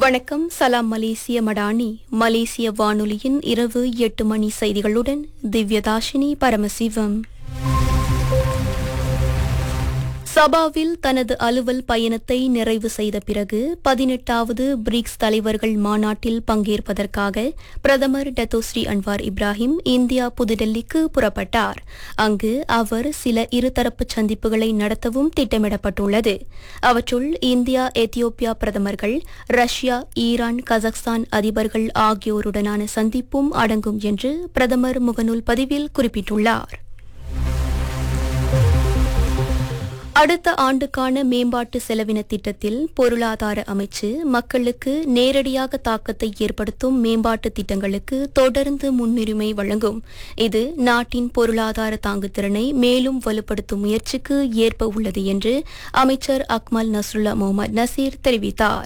வணக்கம் சலாம் மலேசிய மடானி மலேசிய வானொலியின் இரவு எட்டு மணி செய்திகளுடன் திவ்யதாஷினி பரமசிவம் சபாவில் தனது அலுவல் பயணத்தை நிறைவு செய்த பிறகு பதினெட்டாவது பிரிக்ஸ் தலைவர்கள் மாநாட்டில் பங்கேற்பதற்காக பிரதமர் டத்தோஸ்ரீ அன்வார் இப்ராஹிம் இந்தியா புதுடெல்லிக்கு புறப்பட்டார் அங்கு அவர் சில இருதரப்பு சந்திப்புகளை நடத்தவும் திட்டமிடப்பட்டுள்ளது அவற்றுள் இந்தியா எத்தியோப்பியா பிரதமர்கள் ரஷ்யா ஈரான் கசக்ஸ்தான் அதிபர்கள் ஆகியோருடனான சந்திப்பும் அடங்கும் என்று பிரதமர் முகநூல் பதிவில் குறிப்பிட்டுள்ளார் அடுத்த ஆண்டுக்கான மேம்பாட்டு செலவின திட்டத்தில் பொருளாதார அமைச்சு மக்களுக்கு நேரடியாக தாக்கத்தை ஏற்படுத்தும் மேம்பாட்டு திட்டங்களுக்கு தொடர்ந்து முன்னுரிமை வழங்கும் இது நாட்டின் பொருளாதார தாங்குதிறனை மேலும் வலுப்படுத்தும் முயற்சிக்கு ஏற்ப உள்ளது என்று அமைச்சர் அக்மல் நஸ்ருல்லா முகமது நசீர் தெரிவித்தார்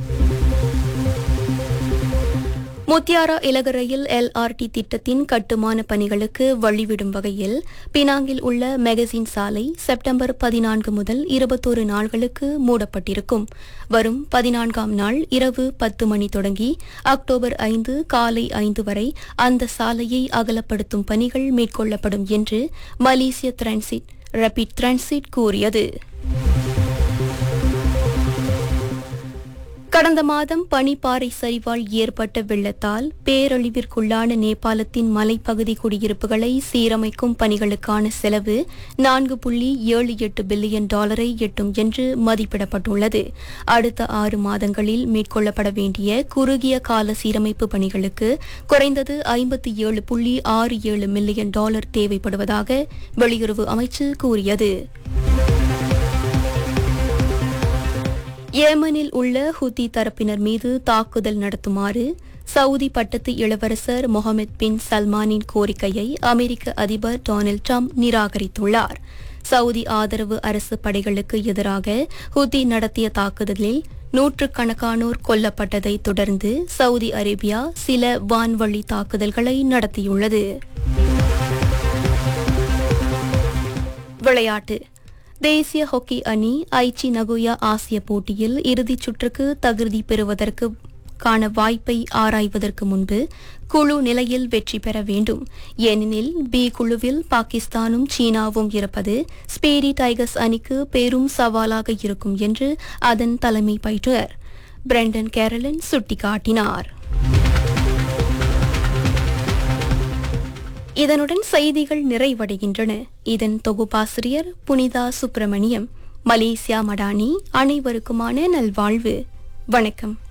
முத்தியாரா இலகரையில் எல்ஆர்டி திட்டத்தின் கட்டுமான பணிகளுக்கு வழிவிடும் வகையில் பினாங்கில் உள்ள மெகசின் சாலை செப்டம்பர் பதினான்கு முதல் இருபத்தோரு நாள்களுக்கு மூடப்பட்டிருக்கும் வரும் பதினான்காம் நாள் இரவு பத்து மணி தொடங்கி அக்டோபர் ஐந்து காலை ஐந்து வரை அந்த சாலையை அகலப்படுத்தும் பணிகள் மேற்கொள்ளப்படும் என்று மலேசிய டிரான்சிட் ரபிட் டிரான்சிட் கூறியது கடந்த மாதம் பனிப்பாறை சரிவால் ஏற்பட்ட வெள்ளத்தால் பேரழிவிற்குள்ளான நேபாளத்தின் மலைப்பகுதி குடியிருப்புகளை சீரமைக்கும் பணிகளுக்கான செலவு நான்கு புள்ளி ஏழு எட்டு பில்லியன் டாலரை எட்டும் என்று மதிப்பிடப்பட்டுள்ளது அடுத்த ஆறு மாதங்களில் மேற்கொள்ளப்பட வேண்டிய குறுகிய கால சீரமைப்பு பணிகளுக்கு குறைந்தது ஐம்பத்தி ஏழு புள்ளி ஆறு ஏழு மில்லியன் டாலர் தேவைப்படுவதாக வெளியுறவு அமைச்சு கூறியது ஏமனில் உள்ள ஹுதி தரப்பினர் மீது தாக்குதல் நடத்துமாறு சவுதி பட்டத்து இளவரசர் முகமது பின் சல்மானின் கோரிக்கையை அமெரிக்க அதிபர் டொனால்டு ட்ரம்ப் நிராகரித்துள்ளார் சவுதி ஆதரவு அரசு படைகளுக்கு எதிராக ஹுதி நடத்திய தாக்குதலில் நூற்றுக்கணக்கானோர் கொல்லப்பட்டதை தொடர்ந்து சவுதி அரேபியா சில வான்வழி தாக்குதல்களை நடத்தியுள்ளது விளையாட்டு தேசிய ஹாக்கி அணி ஐச்சி நகோயா ஆசிய போட்டியில் இறுதிச் சுற்றுக்கு தகுதி பெறுவதற்கு கான வாய்ப்பை ஆராய்வதற்கு முன்பு குழு நிலையில் வெற்றி பெற வேண்டும் ஏனெனில் பி குழுவில் பாகிஸ்தானும் சீனாவும் இருப்பது ஸ்பேரி டைகர்ஸ் அணிக்கு பெரும் சவாலாக இருக்கும் என்று அதன் தலைமை பயிற்றுவர் பிரெண்டன் கேரலன் சுட்டிக்காட்டினார் இதனுடன் செய்திகள் நிறைவடைகின்றன இதன் தொகுப்பாசிரியர் புனிதா சுப்பிரமணியம் மலேசியா மடானி அனைவருக்குமான நல்வாழ்வு வணக்கம்